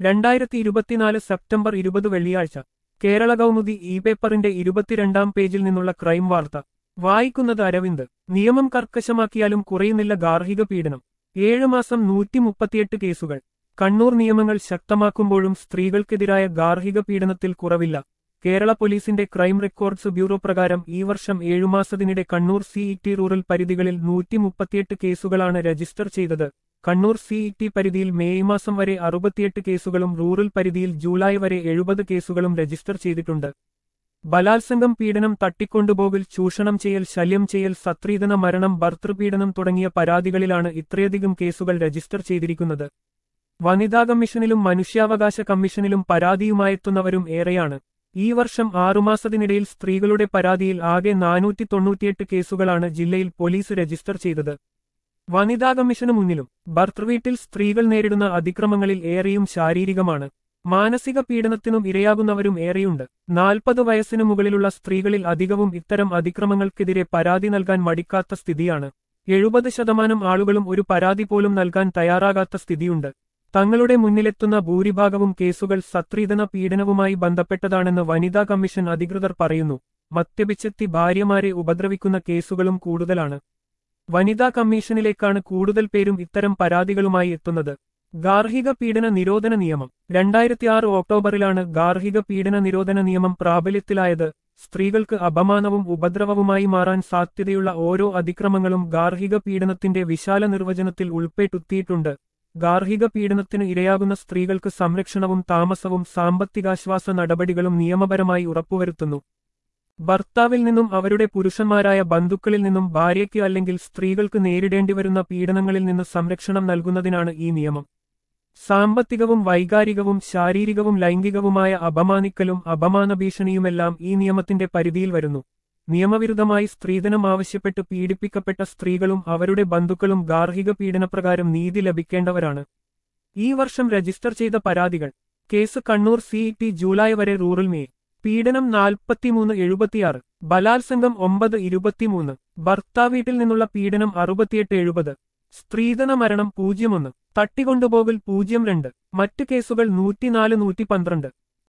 രണ്ടായിരത്തി ഇരുപത്തിനാല് സെപ്റ്റംബർ ഇരുപത് വെള്ളിയാഴ്ച കേരള കൗമുദി ഇ പേപ്പറിന്റെ ഇരുപത്തിരണ്ടാം പേജിൽ നിന്നുള്ള ക്രൈം വാർത്ത വായിക്കുന്നത് അരവിന്ദ് നിയമം കർക്കശമാക്കിയാലും കുറയുന്നില്ല ഗാർഹിക പീഡനം ഏഴ് മാസം നൂറ്റി മുപ്പത്തിയെട്ട് കേസുകൾ കണ്ണൂർ നിയമങ്ങൾ ശക്തമാക്കുമ്പോഴും സ്ത്രീകൾക്കെതിരായ ഗാർഹിക പീഡനത്തിൽ കുറവില്ല കേരള പോലീസിന്റെ ക്രൈം റെക്കോർഡ്സ് ബ്യൂറോ പ്രകാരം ഈ വർഷം ഏഴുമാസത്തിനിടെ കണ്ണൂർ സിഇടി റൂറൽ പരിധികളിൽ നൂറ്റി മുപ്പത്തിയെട്ട് കേസുകളാണ് രജിസ്റ്റർ ചെയ്തത് കണ്ണൂർ സിഇടി പരിധിയിൽ മേയ് മാസം വരെ അറുപത്തിയെട്ട് കേസുകളും റൂറൽ പരിധിയിൽ ജൂലൈ വരെ എഴുപത് കേസുകളും രജിസ്റ്റർ ചെയ്തിട്ടുണ്ട് ബലാത്സംഗം പീഡനം തട്ടിക്കൊണ്ടുപോകൽ ചൂഷണം ചെയ്യൽ ശല്യം ചെയ്യൽ സത്രീധന മരണം ഭർത്തൃപീഡനം തുടങ്ങിയ പരാതികളിലാണ് ഇത്രയധികം കേസുകൾ രജിസ്റ്റർ ചെയ്തിരിക്കുന്നത് വനിതാ കമ്മീഷനിലും മനുഷ്യാവകാശ കമ്മീഷനിലും പരാതിയുമായെത്തുന്നവരും ഏറെയാണ് ഈ വർഷം ആറുമാസത്തിനിടയിൽ സ്ത്രീകളുടെ പരാതിയിൽ ആകെ നാനൂറ്റി തൊണ്ണൂറ്റിയെട്ട് കേസുകളാണ് ജില്ലയിൽ പോലീസ് രജിസ്റ്റർ ചെയ്തത് വനിതാ കമ്മീഷന് മുന്നിലും ഭർത്തൃവീട്ടിൽ സ്ത്രീകൾ നേരിടുന്ന അതിക്രമങ്ങളിൽ ഏറെയും ശാരീരികമാണ് മാനസിക പീഡനത്തിനും ഇരയാകുന്നവരും ഏറെയുണ്ട് നാൽപ്പത് വയസ്സിനു മുകളിലുള്ള സ്ത്രീകളിൽ അധികവും ഇത്തരം അതിക്രമങ്ങൾക്കെതിരെ പരാതി നൽകാൻ മടിക്കാത്ത സ്ഥിതിയാണ് എഴുപത് ശതമാനം ആളുകളും ഒരു പരാതി പോലും നൽകാൻ തയ്യാറാകാത്ത സ്ഥിതിയുണ്ട് തങ്ങളുടെ മുന്നിലെത്തുന്ന ഭൂരിഭാഗവും കേസുകൾ സത്രീധന പീഡനവുമായി ബന്ധപ്പെട്ടതാണെന്ന് വനിതാ കമ്മീഷൻ അധികൃതർ പറയുന്നു മദ്യപിച്ചെത്തി ഭാര്യമാരെ ഉപദ്രവിക്കുന്ന കേസുകളും കൂടുതലാണ് വനിതാ കമ്മീഷനിലേക്കാണ് കൂടുതൽ പേരും ഇത്തരം പരാതികളുമായി എത്തുന്നത് ഗാർഹിക പീഡന നിരോധന നിയമം രണ്ടായിരത്തിയാറ് ഒക്ടോബറിലാണ് ഗാർഹിക പീഡന നിരോധന നിയമം പ്രാബല്യത്തിലായത് സ്ത്രീകൾക്ക് അപമാനവും ഉപദ്രവവുമായി മാറാൻ സാധ്യതയുള്ള ഓരോ അതിക്രമങ്ങളും ഗാർഹിക പീഡനത്തിന്റെ വിശാല നിർവചനത്തിൽ ഉൾപ്പെട്ടുത്തിയിട്ടുണ്ട് ഗാർഹിക പീഡനത്തിന് ഇരയാകുന്ന സ്ത്രീകൾക്ക് സംരക്ഷണവും താമസവും സാമ്പത്തികാശ്വാസ നടപടികളും നിയമപരമായി ഉറപ്പുവരുത്തുന്നു ഭർത്താവിൽ നിന്നും അവരുടെ പുരുഷന്മാരായ ബന്ധുക്കളിൽ നിന്നും ഭാര്യയ്ക്ക് അല്ലെങ്കിൽ സ്ത്രീകൾക്ക് നേരിടേണ്ടിവരുന്ന പീഡനങ്ങളിൽ നിന്ന് സംരക്ഷണം നൽകുന്നതിനാണ് ഈ നിയമം സാമ്പത്തികവും വൈകാരികവും ശാരീരികവും ലൈംഗികവുമായ അപമാനിക്കലും അപമാന ഭീഷണിയുമെല്ലാം ഈ നിയമത്തിന്റെ പരിധിയിൽ വരുന്നു നിയമവിരുദ്ധമായി സ്ത്രീധനം ആവശ്യപ്പെട്ട് പീഡിപ്പിക്കപ്പെട്ട സ്ത്രീകളും അവരുടെ ബന്ധുക്കളും ഗാർഹിക പീഡനപ്രകാരം നീതി ലഭിക്കേണ്ടവരാണ് ഈ വർഷം രജിസ്റ്റർ ചെയ്ത പരാതികൾ കേസ് കണ്ണൂർ സിഇടി ജൂലൈ വരെ റൂറൽ മേ പീഡനം നാൽപ്പത്തിമൂന്ന് എഴുപത്തിയാറ് ബലാത്സംഗം ഒമ്പത് ഇരുപത്തിമൂന്ന് ഭർത്താവീട്ടിൽ നിന്നുള്ള പീഡനം അറുപത്തിയെട്ട് എഴുപത് സ്ത്രീധന മരണം പൂജ്യം ഒന്ന് തട്ടിക്കൊണ്ടുപോകൽ പൂജ്യം രണ്ട് മറ്റു കേസുകൾ നൂറ്റിനാല് നൂറ്റി പന്ത്രണ്ട്